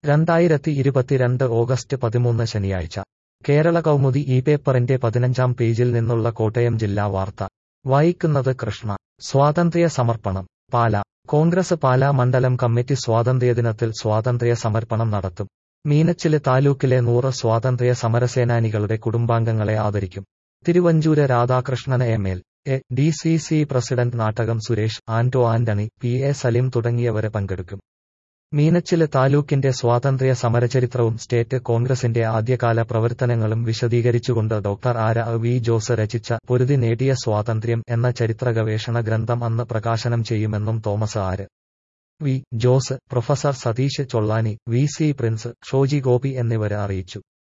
രണ്ടായിരത്തി ഇരുപത്തിരണ്ട് ഓഗസ്റ്റ് പതിമൂന്ന് ശനിയാഴ്ച കേരള കൗമുദി ഈ പേപ്പറിന്റെ പതിനഞ്ചാം പേജിൽ നിന്നുള്ള കോട്ടയം ജില്ലാ വാർത്ത വായിക്കുന്നത് കൃഷ്ണ സ്വാതന്ത്ര്യ സമർപ്പണം പാല കോൺഗ്രസ് പാലാ മണ്ഡലം കമ്മിറ്റി സ്വാതന്ത്ര്യദിനത്തിൽ സ്വാതന്ത്ര്യ സമർപ്പണം നടത്തും മീനച്ചില് താലൂക്കിലെ നൂറ് സ്വാതന്ത്ര്യ സമരസേനാനികളുടെ കുടുംബാംഗങ്ങളെ ആദരിക്കും Thiruvanchoor Radhakrishnan M L A D C C president Nattakom Suresh Anto Antony P A Saleem തുടങ്ങിയവര് പങ്കെടുക്കും മീനച്ചില് താലൂക്കിന്റെ സ്വാതന്ത്ര്യ സമരചരിത്രവും സ്റ്റേറ്റ് കോൺഗ്രസിന്റെ ആദ്യകാല പ്രവർത്തനങ്ങളും വിശദീകരിച്ചുകൊണ്ട് ഡോക്ടർ ആര വി ജോസ് രചിച്ച പൊരുതി നേടിയ സ്വാതന്ത്ര്യം എന്ന ചരിത്ര ഗവേഷണ ഗ്രന്ഥം അന്ന് പ്രകാശനം ചെയ്യുമെന്നും Thomas R V Jose professor Satheesh Chollani V C Prince Shoji Gopi എന്നിവര് അറിയിച്ചു